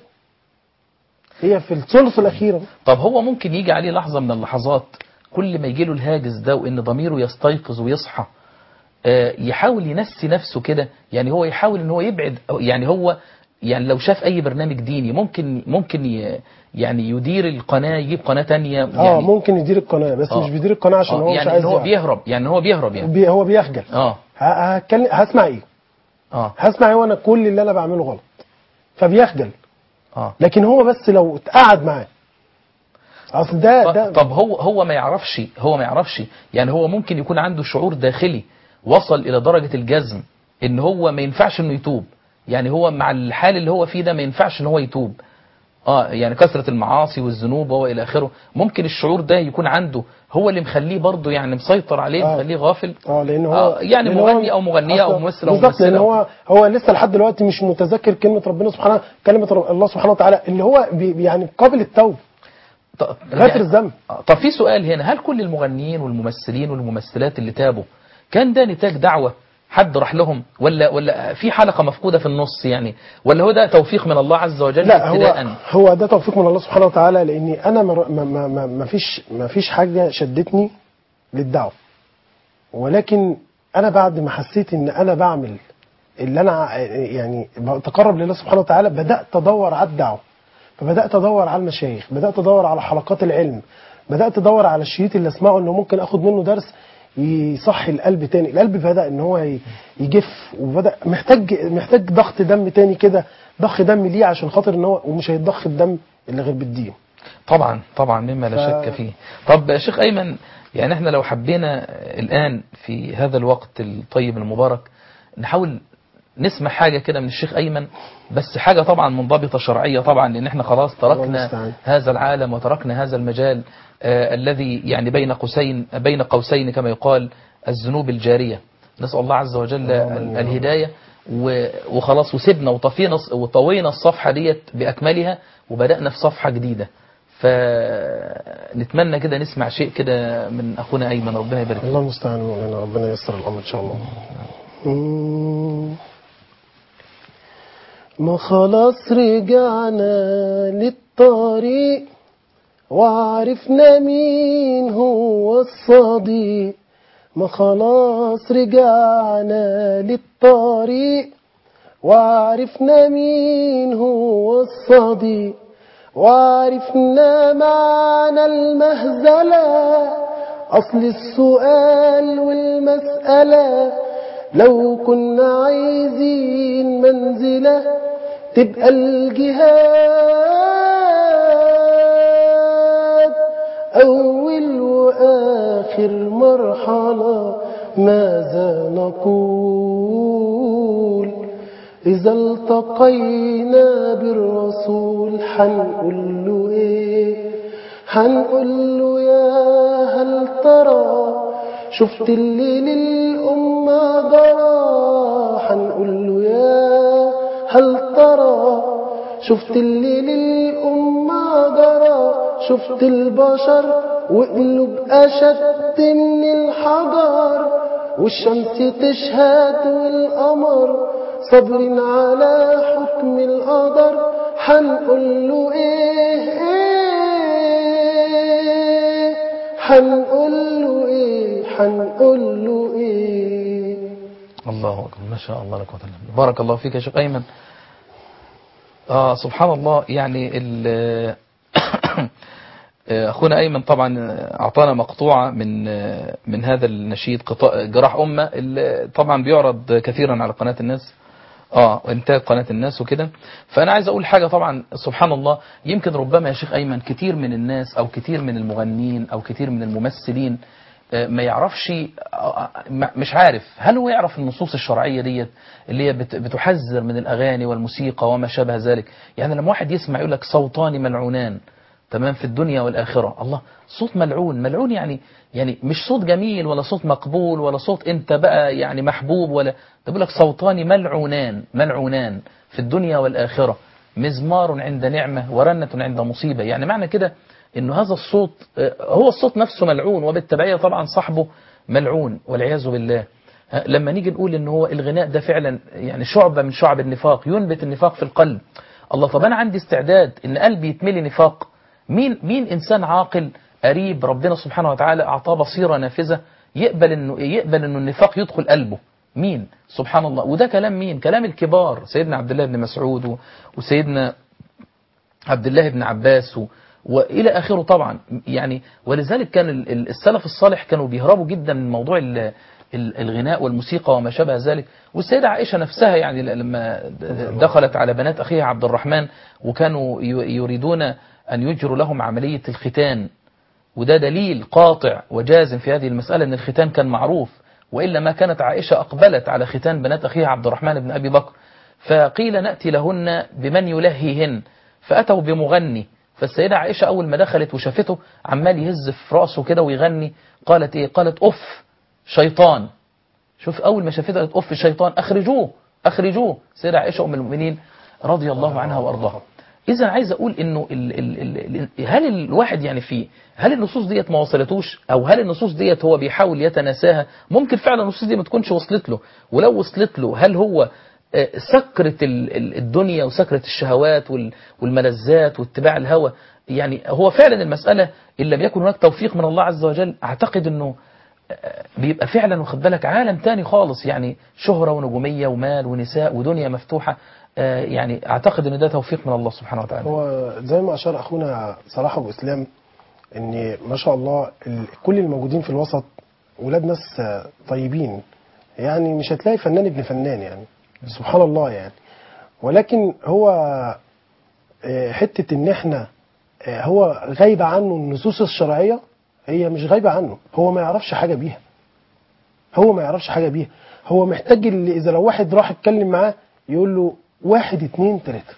هي في الثلث الاخير طب هو ممكن يجي عليه لحظة من اللحظات كل ما يجي له الهاجس ده وان ضميره يستيقظ ويصحى آه، يحاول ينسي نفسه كده يعني هو يحاول ان هو يبعد أو- يعني هو يعني لو شاف اي برنامج ديني ممكن ممكن ي- يعني يدير القناة يجيب قناة تانية اه يعني ممكن يدير القناه بس آه. مش بيدير القناه عشان آه، هو مش يعني عايز ان هو يعرف. بيهرب يعني هو بيهرب يعني بي هو بيخجل اه ه- هتكلم هسمع ايه اه هسمع ايه وانا كل اللي انا بعمله غلط فبيخجل اه لكن هو بس لو اتقعد معاه اصل ده ده طب هو هو ما يعرفش هو ما يعرفش يعني هو ممكن يكون عنده شعور داخلي وصل الى درجة الجزم ان هو ما ينفعش انه يتوب يعني هو مع الحال اللي هو فيه ده ما ينفعش ان هو يتوب اه يعني كثرة المعاصي والذنوب والى اخره ممكن الشعور ده يكون عنده هو اللي مخليه برضه يعني مسيطر عليه آه. مخليه غافل اه لان هو آه، يعني لأن هو مغني أو مغنية أو أصلاً ممثل أو بالظبط لان ممثلة. هو هو لسه لحد دلوقتي مش متذكر كلمه ربنا سبحانه كلمه رب- الله سبحانه وتعالى اللي هو بي يعني قابل التوبه ط- غافر الذنب آه، طب في سؤال هنا هل كل المغنيين والممثلين والممثلات اللي تابوا كان ده نتاج دعوة حد راح لهم ولا ولا في حلقة مفقودة في النص يعني ولا هو ده توفيق من الله عز وجل لا هو ابتداء هو ده توفيق من الله سبحانه وتعالى لاني انا ما ما ما, ما, ما فيش ما فيش حاجه شدتني للدعوه ولكن انا بعد ما حسيت ان انا بعمل اللي انا ع- يعني بتقرب لله سبحانه وتعالى بدات ادور على الدعوه فبدات ادور على المشايخ بدات ادور على حلقات العلم بدات ادور على الشريط اللي اسمعه انه ممكن اخد منه درس يصحي القلب تاني القلب بدا ان هو ي- يجف وبدا محتاج محتاج ضغط دم تاني كده ضخ دم ليه عشان خاطر ان هو ومش هيتضخ الدم الا غير بالدين طبعا طبعا مما لا ف- شك فيه طب يا شيخ أيمن يعني احنا لو حبينا الآن في هذا الوقت الطيب المبارك نحاول نسمع حاجة كده من الشيخ أيمن بس حاجة طبعا منضبطة شرعية طبعا لأن احنا خلاص الله تركنا المستعان. هذا العالم وتركنا هذا المجال آه الذي يعني بين قوسين بين قوسين كما يقال الذنوب الجارية نسأل الله عز وجل ال- الهداية و- وخلاص وسيبنا وطفينا وطوينا الصفحة ديت بأكملها وبدأنا في صفحة جديدة فنتمنى كده نسمع شيء كده من أخونا أيمن ربنا يبارك فيه الله المستعان مولانا ربنا ييسر الامر ان شاء الله مم. ما خلاص رجعنا للطريق وعرفنا مين هو الصديق ما خلاص رجعنا للطريق وعرفنا مين هو الصديق وعرفنا معنى المهزلة أصل السؤال والمسألة لو كنا عايزين منزلة تبقى الجهاد أول وآخر مرحلة ماذا نقول إذا التقينا بالرسول حنقول له إيه حنقول له يا هل ترى شفت اللي للأمة جرى حنقول له يا هل ترى شفت اللي للأمة جرى شفت البشر وقلوب أشد من الحجر والشمس تشهد والقمر صابرين على حكم القدر حنقول له ايه ايه حنقول له ايه حنقول له ايه الله أكبر ما شاء الله لا قوة إلا بالله بارك الله فيك يا شيخ أيمن آه سبحان الله يعني ال أخونا أيمن طبعا أعطانا مقطوعة من من هذا النشيد قطاع جراح أمة اللي طبعا بيعرض كثيرا على قناة الناس اه انتاج قناة الناس وكده فانا عايز اقول حاجة طبعا سبحان الله يمكن ربما يا شيخ ايمن كتير من الناس او كتير من المغنيين او كتير من الممثلين آه، ما يعرفش آه، ما- مش عارف هل هو يعرف النصوص الشرعية ديت اللي هي بت- بتحذر من الاغاني والموسيقى وما شابه ذلك يعني لما واحد يسمع يقول لك صوتان ملعونان تمام في الدنيا والآخرة الله صوت ملعون ملعون يعني يعني مش صوت جميل ولا صوت مقبول ولا صوت انت بقى يعني محبوب ولا ده بيقول لك صوتان ملعونان ملعونان في الدنيا والآخرة مزمار عند نعمة ورنة عند مصيبة يعني معنى كده انه هذا الصوت آه، هو الصوت نفسه ملعون وبالتبعية طبعا صاحبه ملعون والعياذ بالله آه، لما نيجي نقول ان هو الغناء ده فعلا يعني شعبة من شعب النفاق ينبت النفاق في القلب الله طب انا عندي استعداد ان قلبي يتملي نفاق مين مين انسان عاقل قريب ربنا سبحانه وتعالى اعطاه بصيره نافذه يقبل انه يقبل انه النفاق يدخل قلبه مين سبحان الله وده كلام مين كلام الكبار سيدنا عبد الله بن مسعود و- وسيدنا عبد الله بن عباس و... والى اخره طبعا يعني ولذلك كان ال- ال- السلف الصالح كانوا بيهربوا جدا من موضوع ال- ال- الغناء والموسيقى وما شابه ذلك والسيدة عائشة نفسها يعني ل- لما د- دخلت على بنات أخيها عبد الرحمن وكانوا ي- يريدون أن يجروا لهم عملية الختان وده دليل قاطع وجازم في هذه المسألة أن الختان كان معروف وإلا ما كانت عائشة أقبلت على ختان بنات أخيها عبد الرحمن بن أبي بكر فقيل نأتي لهن بمن يلهيهن فأتوا بمغني فالسيدة عائشة أول ما دخلت وشافته عمال يهز في رأسه كده ويغني قالت إيه قالت أف شيطان شوف أول ما شافته قالت أف شيطان أخرجوه أخرجوه سيدة عائشة أم المؤمنين رضي الله عنها وأرضاها إذا عايز أقول إنه ال ال ال ال هل الواحد يعني فيه هل النصوص ديت ما وصلتوش أو هل النصوص ديت هو بيحاول يتناساها ممكن فعلا النصوص دي ما تكونش وصلت له ولو وصلت له هل هو آه، سكرة ال- ال- الدنيا وسكرة الشهوات وال- والملذات واتباع الهوى يعني هو فعلا المسألة إن لم يكن هناك توفيق من الله عز وجل أعتقد أنه آه، بيبقى فعلا واخد بالك عالم تاني خالص يعني شهرة ونجومية ومال ونساء ودنيا مفتوحة آه، يعني أعتقد أن ده توفيق من الله سبحانه وتعالى هو زي ما اشار اخونا صلاح ابو اسلام ان ما شاء الله ال- كل الموجودين في الوسط ولاد ناس آه، طيبين يعني مش هتلاقي فنان ابن فنان يعني سبحان الله يعني ولكن هو آه، حته ان احنا آه، هو غايبه عنه النصوص الشرعيه هي مش غايبه عنه هو ما يعرفش حاجه بيها هو ما يعرفش حاجه بيها هو محتاج اللي اذا لو واحد راح يتكلم معاه يقول له واحد اتنين تلاته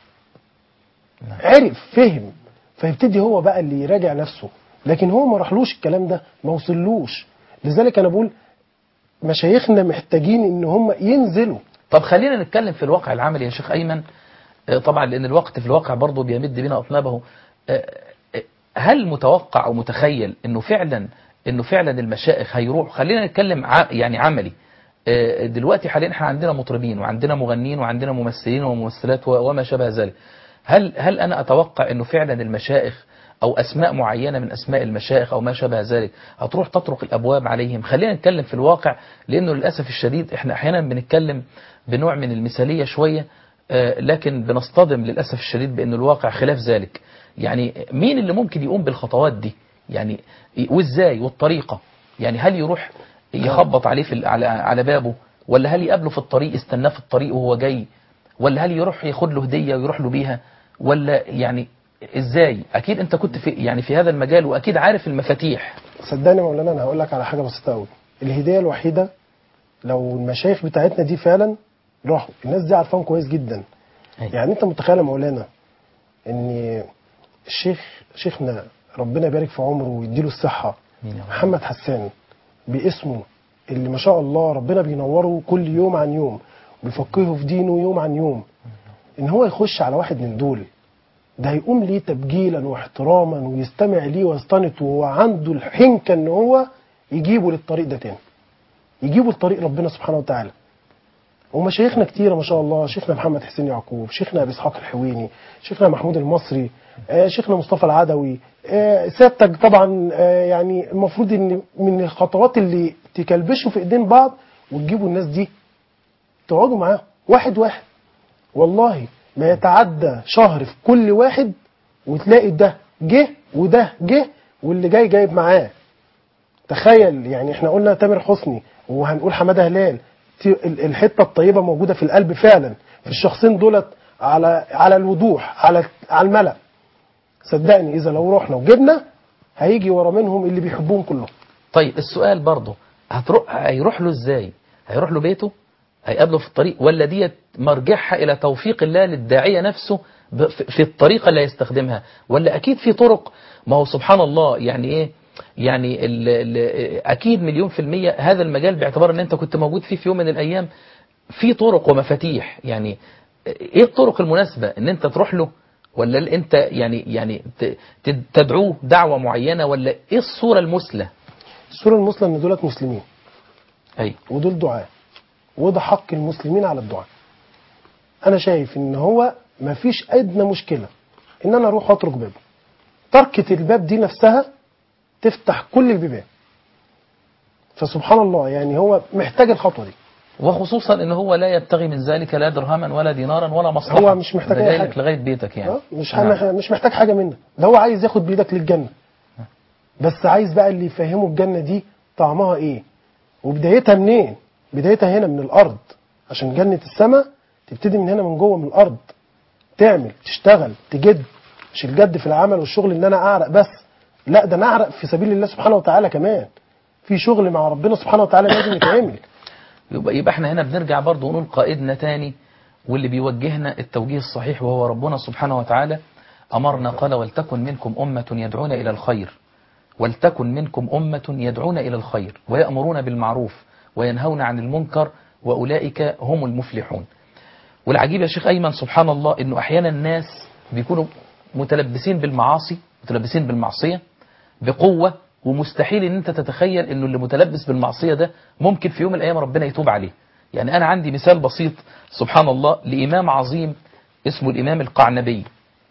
عرف فهم فيبتدي هو بقى اللي يراجع نفسه لكن هو ما راحلوش الكلام ده ما وصلوش لذلك انا بقول مشايخنا محتاجين ان هم ينزلوا طب خلينا نتكلم في الواقع العملي يا شيخ أيمن آه، طبعا لأن الوقت في الواقع برضه بيمد بنا أطنابه آه، آه، هل متوقع أو متخيل أنه فعلا أنه فعلا المشائخ هيروح خلينا نتكلم ع- يعني عملي آه، دلوقتي حاليا احنا عندنا مطربين وعندنا مغنيين وعندنا ممثلين وممثلات و- وما شابه ذلك هل هل انا اتوقع انه فعلا المشائخ او اسماء معينه من اسماء المشائخ او ما شابه ذلك هتروح تطرق الابواب عليهم خلينا نتكلم في الواقع لانه للاسف الشديد احنا احيانا بنتكلم بنوع من المثاليه شويه آه، لكن بنصطدم للاسف الشديد بان الواقع خلاف ذلك يعني مين اللي ممكن يقوم بالخطوات دي يعني وازاي والطريقه يعني هل يروح يخبط عليه في ال- على على بابه ولا هل يقابله في الطريق يستناه في الطريق وهو جاي ولا هل يروح ياخد له هديه ويروح له بيها ولا يعني ازاي اكيد انت كنت في يعني في هذا المجال واكيد عارف المفاتيح صدقني يا مولانا انا هقول لك على حاجه بسيطه قوي الهديه الوحيده لو المشايخ بتاعتنا دي فعلا راحوا الناس دي عارفاهم كويس جدا أيوة. يعني انت متخيل يا مولانا ان الشيخ شيخنا ربنا يبارك في عمره ويديله الصحه آمين يا رب. محمد حسان باسمه اللي ما شاء الله ربنا بينوره كل يوم عن يوم وبيفقهه في دينه يوم عن يوم ان هو يخش على واحد من دول ده هيقوم ليه تبجيلا واحتراما ويستمع ليه ويستنط وهو عنده الحنكه ان هو يجيبه للطريق ده تاني يجيبه لطريق ربنا سبحانه وتعالى ومشايخنا كتيرة ما شاء الله شيخنا محمد حسين يعقوب شيخنا أبي إسحاق الحويني شيخنا محمود المصري آه، شيخنا مصطفى العدوي آه، سيادتك طبعا آه، يعني المفروض ان من الخطوات اللي تكلبشوا في ايدين بعض وتجيبوا الناس دي تقعدوا معاهم واحد واحد والله ما يتعدى شهر في كل واحد وتلاقي ده جه وده جه واللي جاي جايب معاه تخيل يعني احنا قلنا تامر حسني وهنقول حماده هلال ت- ال- الحته الطيبه موجوده في القلب فعلا في الشخصين دولت على على الوضوح على على الملأ صدقني اذا لو رحنا وجبنا هيجي ورا منهم اللي بيحبوهم كلهم طيب السؤال برضه هتروح هيروح له ازاي هيروح له بيته هيقابله في الطريق ولا ديت مرجعها الى توفيق الله للداعيه نفسه ب- في في الطريقه اللي هيستخدمها ولا اكيد في طرق ما هو سبحان الله يعني ايه يعني ال ال اكيد مليون في المية هذا المجال باعتبار ان انت كنت موجود فيه في يوم من الايام في طرق ومفاتيح يعني ايه الطرق المناسبة ان انت تروح له ولا ال- انت يعني يعني ت- ت- تدعوه دعوة معينة ولا ايه الصورة المثلى الصوره المثلى ان دولت مسلمين اي ودول دعاء وده حق المسلمين على الدعاء انا شايف ان هو مفيش ادنى مشكله ان انا اروح اترك بابه تركة الباب دي نفسها تفتح كل البيبان فسبحان الله يعني هو محتاج الخطوه دي وخصوصا ان هو لا يبتغي من ذلك لا درهما ولا دينارا ولا مصلحة هو مش محتاج ده أي جاي حاجة. لك لغاية بيتك يعني آه، مش نعم. مش محتاج حاجه منك ده هو عايز ياخد بايدك للجنه بس عايز بقى اللي يفهمه الجنه دي طعمها ايه وبدايتها منين بدايتها هنا من الارض عشان جنه السماء تبتدي من هنا من جوه من الارض تعمل تشتغل تجد مش الجد في العمل والشغل ان انا اعرق بس لا ده انا اعرق في سبيل الله سبحانه وتعالى كمان في شغل مع ربنا سبحانه وتعالى لازم يتعمل يبقى, يبقى احنا هنا بنرجع برضه ونقول قائدنا تاني واللي بيوجهنا التوجيه الصحيح وهو ربنا سبحانه وتعالى أمرنا قال ولتكن منكم أمة يدعون إلى الخير ولتكن منكم أمة يدعون إلى الخير ويأمرون بالمعروف وينهون عن المنكر وأولئك هم المفلحون والعجيب يا شيخ أيمن سبحان الله أنه أحيانا الناس بيكونوا متلبسين بالمعاصي متلبسين بالمعصية بقوة ومستحيل ان انت تتخيل انه اللي متلبس بالمعصية ده ممكن في يوم من الايام ربنا يتوب عليه يعني انا عندي مثال بسيط سبحان الله لامام عظيم اسمه الامام القعنبي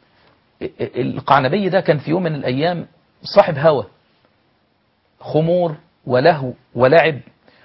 القعنبي ده كان في يوم من الايام صاحب هوى خمور ولهو ولعب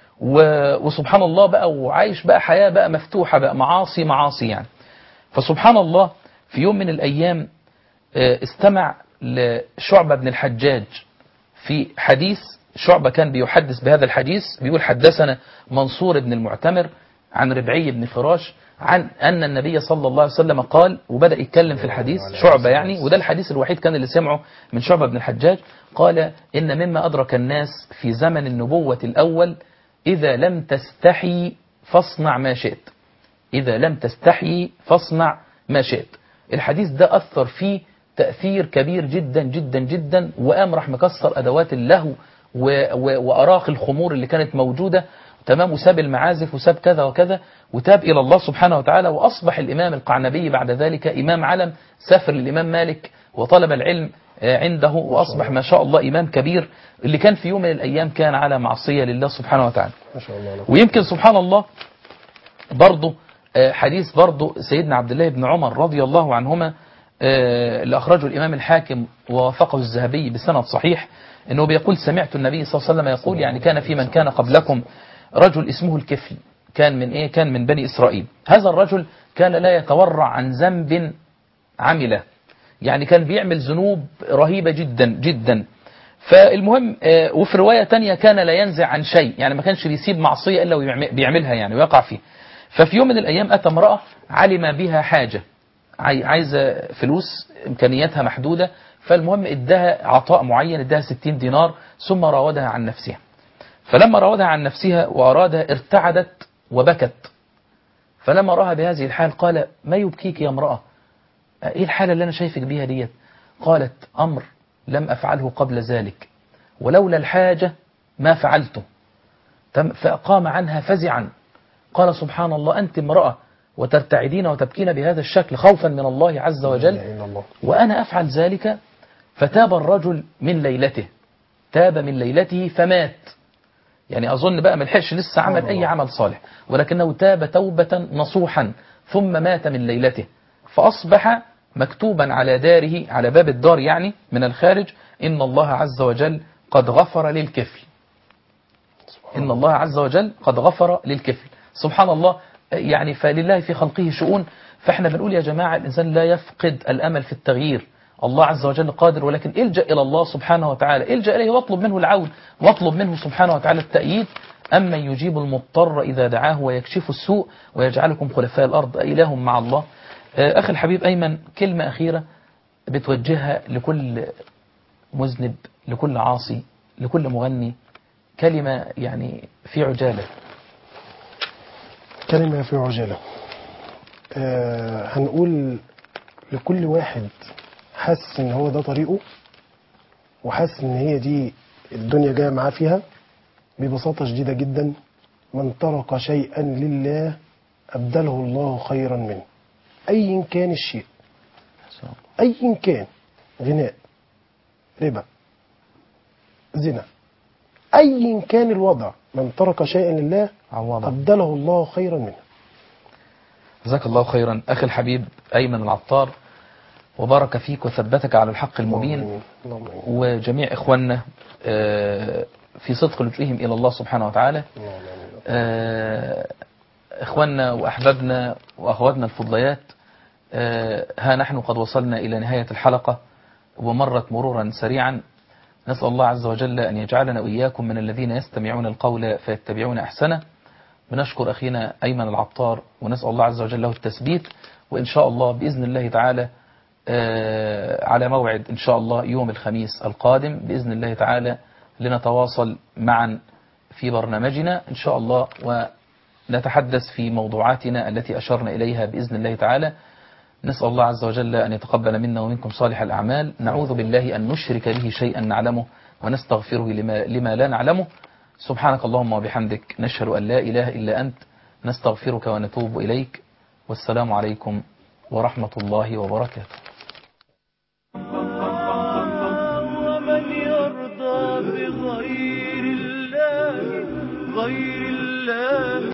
و- وسبحان الله بقى وعايش بقى حياة بقى مفتوحة بقى معاصي معاصي يعني فسبحان الله في يوم من الأيام آه، استمع لشعبة بن الحجاج في حديث شعبة كان بيحدث بهذا الحديث بيقول حدثنا منصور بن المعتمر عن ربعي بن فراش عن أن النبي صلى الله عليه وسلم قال وبدأ يتكلم في الحديث شعبة يعني وده الحديث الوحيد كان اللي سمعه من شعبة بن الحجاج قال إن مما أدرك الناس في زمن النبوة الأول إذا لم تستحي فاصنع ما شئت إذا لم تستحي فاصنع ما شئت الحديث ده أثر فيه تأثير كبير جدا جدا جدا وقام راح مكسر أدوات اللهو و- و- وأراق الخمور اللي كانت موجودة تمام وساب المعازف وساب كذا وكذا وتاب إلى الله سبحانه وتعالى وأصبح الإمام القعنبي بعد ذلك إمام علم سافر للإمام مالك وطلب العلم آه، عنده وأصبح ما شاء الله إمام كبير اللي كان في يوم من الأيام كان على معصية لله سبحانه وتعالى ما شاء الله لا ويمكن سبحان الله برضه آه، حديث برضه سيدنا عبد الله بن عمر رضي الله عنهما آه، اللي أخرجه الإمام الحاكم ووافقه الذهبي بسند صحيح أنه بيقول سمعت النبي صلى الله عليه وسلم يقول يعني كان في من كان قبلكم رجل اسمه الكفل كان من إيه كان من بني إسرائيل هذا الرجل كان لا يتورع عن ذنب عمله يعني كان بيعمل ذنوب رهيبة جدا جدا فالمهم آه، وفي رواية تانية كان لا ينزع عن شيء يعني ما كانش بيسيب معصية إلا وبيعملها يعني ويقع فيه ففي يوم من الأيام أتى امرأة علم بها حاجة عاي- عايزة فلوس إمكانياتها محدودة فالمهم ادها عطاء معين ادها 60 دينار ثم راودها عن نفسها فلما راودها عن نفسها وأرادها ارتعدت وبكت فلما رأها بهذه الحال قال ما يبكيك يا امرأة ايه الحالة اللي انا شايفك بيها ديت قالت امر لم افعله قبل ذلك ولولا الحاجة ما فعلته تم- فقام عنها فزعا قال سبحان الله أنت امرأة وترتعدين وتبكين بهذا الشكل خوفا من الله عز وجل لا إله إلا الله وأنا أفعل ذلك فتاب الرجل من ليلته تاب من ليلته فمات يعني أظن بقى ما لحقش لسه عمل أي عمل صالح ولكنه تاب توبة نصوحا ثم مات من ليلته فأصبح مكتوبا على داره على باب الدار يعني من الخارج إن الله عز وجل قد غفر للكفل إن الله عز وجل قد غفر للكفل سبحان الله يعني فلله في خلقه شؤون فإحنا بنقول يا جماعة الإنسان لا يفقد الأمل في التغيير الله عز وجل قادر ولكن الجأ إلى الله سبحانه وتعالى الجأ إليه واطلب منه العون واطلب منه سبحانه وتعالى التأييد أما يجيب المضطر إذا دعاه ويكشف السوء ويجعلكم خلفاء الأرض إله مع الله آه، أخي الحبيب أيمن كلمة أخيرة بتوجهها لكل مذنب لكل عاصي لكل مغني كلمة يعني في عجالة كلمة في عجالة آه هنقول لكل واحد حاسس ان هو ده طريقه وحاسس ان هي دي الدنيا جايه معاه فيها ببساطة شديدة جدا من ترك شيئا لله أبدله الله خيرا منه أيا كان الشيء أيا كان غناء ربا زنا أيا كان الوضع من ترك شيئا لله عوضا أبدله الله خيرا منه جزاك الله خيرا أخي الحبيب أيمن العطار وبارك فيك وثبتك على الحق المبين اللهم آمين. وجميع إخواننا آه، في صدق لجئهم إلى الله سبحانه وتعالى اللهم آمين. آه، إخواننا وأحبابنا وأخواتنا الفضليات آه، ها نحن قد وصلنا إلى نهاية الحلقة ومرت مرورا سريعا نسأل الله عز وجل أن يجعلنا وإياكم من الذين يستمعون القول فيتبعون أحسنه بنشكر أخينا أيمن العطار ونسأل الله عز وجل له التثبيت وإن شاء الله بإذن الله تعالى آه، على موعد إن شاء الله يوم الخميس القادم بإذن الله تعالى لنتواصل معا في برنامجنا إن شاء الله ونتحدث في موضوعاتنا التي أشرنا إليها بإذن الله تعالى نسأل الله عز وجل أن يتقبل منا ومنكم صالح الأعمال نعوذ بالله أن نشرك به شيئا نعلمه ونستغفره لما, لما لا نعلمه سبحانك اللهم وبحمدك نشهد أن لا إله إلا أنت نستغفرك ونتوب إليك والسلام عليكم ورحمة الله وبركاته ومن يرضى بغير الله غير الله